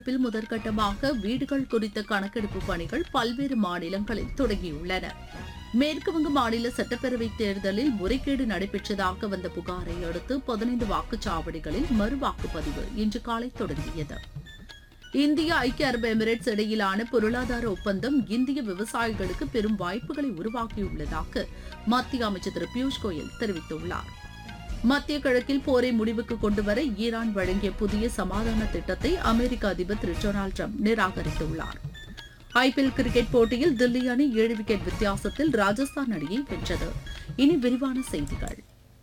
bill முதற்கட்டமாக வீடுகள் குறித்த கணக்கெடுப்பு பணிகள் பல்வேறு மாநிலங்களில் தொடங்கியுள்ளன மேற்குவங்க மாநில சட்டப்பேரவை தேர்தலில் முறைகேடு நடைபெற்றதாக வந்த புகாரை அடுத்து பதினைந்து வாக்குச்சாவடிகளில் மறு வாக்குப்பதிவு இன்று காலை தொடங்கியது இந்தியா ஐக்கிய அரபு எமிரேட்ஸ் இடையிலான பொருளாதார ஒப்பந்தம் இந்திய விவசாயிகளுக்கு பெரும் வாய்ப்புகளை உருவாக்கியுள்ளதாக மத்திய அமைச்சர் திரு பியூஷ் கோயல் தெரிவித்துள்ளார் மத்திய கிழக்கில் போரை முடிவுக்கு கொண்டுவர ஈரான் வழங்கிய புதிய சமாதான திட்டத்தை அமெரிக்க அதிபர் திரு டொனால்டு ட்ரம்ப் நிராகரித்துள்ளார் ஐபிஎல் கிரிக்கெட் போட்டியில் தில்லி அணி ஏழு விக்கெட் வித்தியாசத்தில் ராஜஸ்தான் அணியை வென்றது இனி விரிவான செய்திகள்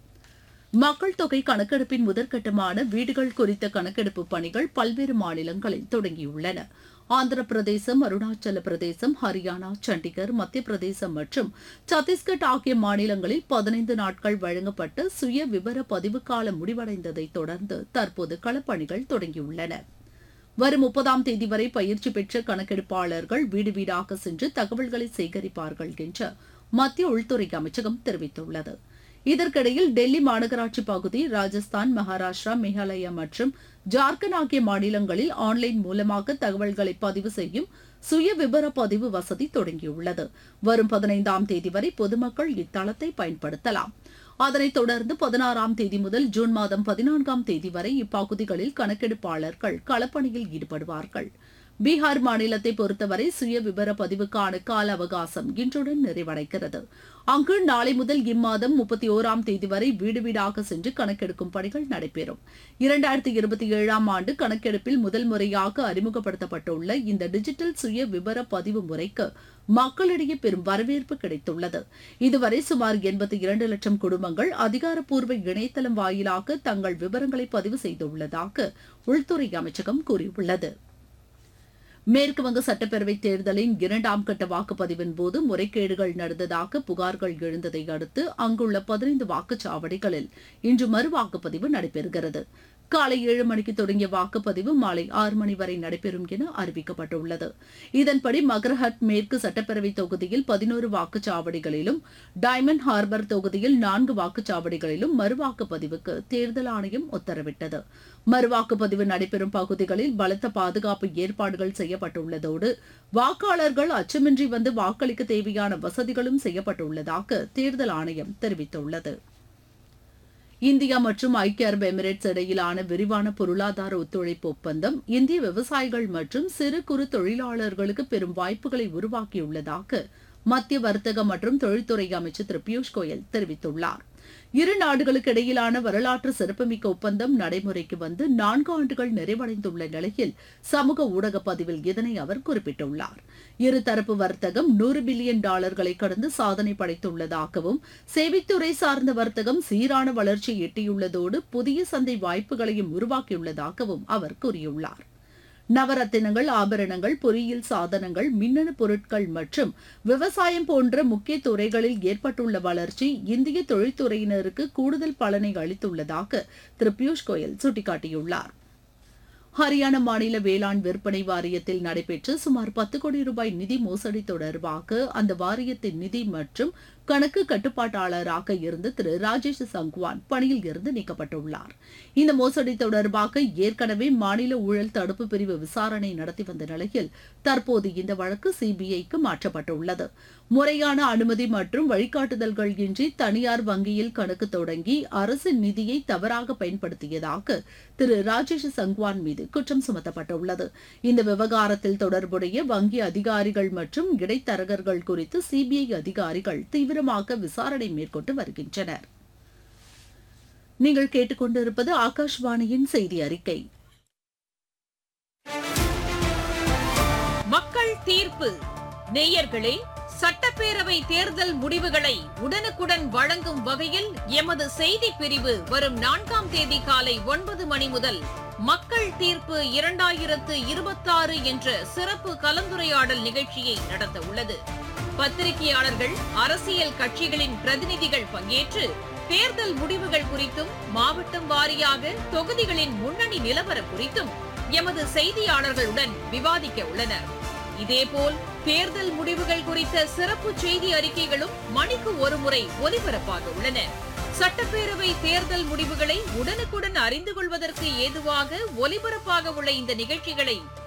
மக்கள் தொகை கணக்கெடுப்பின் முதற்கட்டமான வீடுகள் குறித்த கணக்கெடுப்பு பணிகள் பல்வேறு மாநிலங்களில் தொடங்கியுள்ளன ஆந்திர பிரதேசம் அருணாச்சல பிரதேசம் ஹரியானா சண்டிகர் மத்திய பிரதேசம் மற்றும் சத்தீஸ்கட் ஆகிய மாநிலங்களில் பதினைந்து நாட்கள் வழங்கப்பட்ட சுய விவர பதிவு காலம் முடிவடைந்ததை தொடர்ந்து தற்போது களப்பணிகள் தொடங்கியுள்ளன வரும் முப்பதாம் தேதி வரை பயிற்சி பெற்ற கணக்கெடுப்பாளர்கள் வீடு வீடாக சென்று தகவல்களை சேகரிப்பார்கள் என்று மத்திய உள்துறை அமைச்சகம் தெரிவித்துள்ளது இதற்கிடையில் டெல்லி மாநகராட்சி பகுதி ராஜஸ்தான் மகாராஷ்டிரா மேகாலயா மற்றும் ஜார்க்கண்ட் ஆகிய மாநிலங்களில் ஆன்லைன் மூலமாக தகவல்களை பதிவு செய்யும் சுய விபர பதிவு வசதி தொடங்கியுள்ளது வரும் பதினைந்தாம் தேதி வரை பொதுமக்கள் இத்தளத்தை பயன்படுத்தலாம் அதனைத் தொடர்ந்து பதினாறாம் தேதி முதல் ஜூன் மாதம் பதினான்காம் தேதி வரை இப்பகுதிகளில் கணக்கெடுப்பாளர்கள் களப்பணியில் ஈடுபடுவார்கள் பீகார் மாநிலத்தை பொறுத்தவரை சுய விவர பதிவுக்கான கால அவகாசம் இன்றுடன் நிறைவடைகிறது அங்கு நாளை முதல் இம்மாதம் முப்பத்தி ஓராம் தேதி வரை வீடு வீடாக சென்று கணக்கெடுக்கும் பணிகள் நடைபெறும் இரண்டாயிரத்தி இருபத்தி ஏழாம் ஆண்டு கணக்கெடுப்பில் முதல் முறையாக அறிமுகப்படுத்தப்பட்டுள்ள இந்த டிஜிட்டல் சுய விவர பதிவு முறைக்கு மக்களிடையே பெரும் வரவேற்பு கிடைத்துள்ளது இதுவரை சுமார் எண்பத்தி இரண்டு லட்சம் குடும்பங்கள் அதிகாரப்பூர்வ இணையதளம் வாயிலாக தங்கள் விவரங்களை பதிவு செய்துள்ளதாக உள்துறை அமைச்சகம் கூறியுள்ளது மேற்குவங்க சட்டப்பேரவை தேர்தலின் இரண்டாம் கட்ட வாக்குப்பதிவின் போது முறைகேடுகள் நடந்ததாக புகார்கள் எழுந்ததை அடுத்து அங்குள்ள பதினைந்து வாக்குச்சாவடிகளில் இன்று மறு வாக்குப்பதிவு நடைபெறுகிறது காலை ஏழு மணிக்கு தொடங்கிய வாக்குப்பதிவு மாலை ஆறு மணி வரை நடைபெறும் என அறிவிக்கப்பட்டுள்ளது இதன்படி மகரஹட் மேற்கு சட்டப்பேரவை தொகுதியில் பதினோரு வாக்குச்சாவடிகளிலும் டைமண்ட் ஹார்பர் தொகுதியில் நான்கு வாக்குச்சாவடிகளிலும் மறுவாக்குப்பதிவுக்கு தேர்தல் ஆணையம் உத்தரவிட்டது மறுவாக்குப்பதிவு நடைபெறும் பகுதிகளில் பலத்த பாதுகாப்பு ஏற்பாடுகள் செய்யப்பட்டுள்ளதோடு வாக்காளர்கள் அச்சமின்றி வந்து வாக்களிக்க தேவையான வசதிகளும் செய்யப்பட்டுள்ளதாக தேர்தல் ஆணையம் தெரிவித்துள்ளது இந்தியா மற்றும் ஐக்கிய அரபு எமிரேட்ஸ் இடையிலான விரிவான பொருளாதார ஒத்துழைப்பு ஒப்பந்தம் இந்திய விவசாயிகள் மற்றும் சிறு குறு தொழிலாளர்களுக்கு பெரும் வாய்ப்புகளை உருவாக்கியுள்ளதாக மத்திய வர்த்தக மற்றும் தொழில்துறை அமைச்சர் திரு பியூஷ் கோயல் தெரிவித்துள்ளார் இரு நாடுகளுக்கு இடையிலான வரலாற்று சிறப்புமிக்க ஒப்பந்தம் நடைமுறைக்கு வந்து நான்கு ஆண்டுகள் நிறைவடைந்துள்ள நிலையில் சமூக ஊடக பதிவில் இதனை அவர் குறிப்பிட்டுள்ளார் இருதரப்பு வர்த்தகம் நூறு பில்லியன் டாலர்களை கடந்து சாதனை படைத்துள்ளதாகவும் சேவைத்துறை சார்ந்த வர்த்தகம் சீரான வளர்ச்சியை எட்டியுள்ளதோடு புதிய சந்தை வாய்ப்புகளையும் உருவாக்கியுள்ளதாகவும் அவர் கூறியுள்ளார் நவரத்தினங்கள் ஆபரணங்கள் பொறியியல் சாதனங்கள் மின்னணு பொருட்கள் மற்றும் விவசாயம் போன்ற முக்கிய துறைகளில் ஏற்பட்டுள்ள வளர்ச்சி இந்திய தொழில்துறையினருக்கு கூடுதல் பலனை அளித்துள்ளதாக திரு பியூஷ் கோயல் சுட்டிக்காட்டியுள்ளார் ஹரியானா மாநில வேளாண் விற்பனை வாரியத்தில் நடைபெற்ற சுமார் பத்து கோடி ரூபாய் நிதி மோசடி தொடர்பாக அந்த வாரியத்தின் நிதி மற்றும் கணக்கு கட்டுப்பாட்டாளராக இருந்த திரு ராஜேஷ் சங்வான் பணியில் இருந்து நீக்கப்பட்டுள்ளார் இந்த மோசடி தொடர்பாக ஏற்கனவே மாநில ஊழல் தடுப்பு பிரிவு விசாரணை நடத்தி வந்த நிலையில் தற்போது இந்த வழக்கு சிபிஐக்கு மாற்றப்பட்டுள்ளது முறையான அனுமதி மற்றும் வழிகாட்டுதல்கள் இன்றி தனியார் வங்கியில் கணக்கு தொடங்கி அரசின் நிதியை தவறாக பயன்படுத்தியதாக திரு ராஜேஷ் சங்வான் மீது குற்றம் சுமத்தப்பட்டுள்ளது இந்த விவகாரத்தில் தொடர்புடைய வங்கி அதிகாரிகள் மற்றும் இடைத்தரகர்கள் குறித்து சிபிஐ அதிகாரிகள் தீவிரமாக விசாரணை மேற்கொண்டு வருகின்றனர் நீங்கள் கேட்டுக்கொண்டிருப்பது ஆகாஷ்வாணியின் செய்தி அறிக்கை மக்கள் தீர்ப்பு நேயர்களே சட்டப்பேரவை தேர்தல் முடிவுகளை உடனுக்குடன் வழங்கும் வகையில் எமது செய்தி பிரிவு வரும் நான்காம் தேதி காலை ஒன்பது மணி முதல் மக்கள் தீர்ப்பு இரண்டாயிரத்து இருபத்தாறு என்ற சிறப்பு கலந்துரையாடல் நிகழ்ச்சியை நடத்த உள்ளது பத்திரிகையாளர்கள் அரசியல் கட்சிகளின் பிரதிநிதிகள் பங்கேற்று தேர்தல் முடிவுகள் குறித்தும் மாவட்டம் வாரியாக தொகுதிகளின் முன்னணி நிலவரம் குறித்தும் எமது செய்தியாளர்களுடன் விவாதிக்க உள்ளனர் இதேபோல் தேர்தல் முடிவுகள் குறித்த சிறப்பு செய்தி அறிக்கைகளும் மணிக்கு ஒருமுறை ஒலிபரப்பாக உள்ளன சட்டப்பேரவை தேர்தல் முடிவுகளை உடனுக்குடன் அறிந்து கொள்வதற்கு ஏதுவாக ஒலிபரப்பாக உள்ள இந்த நிகழ்ச்சிகளை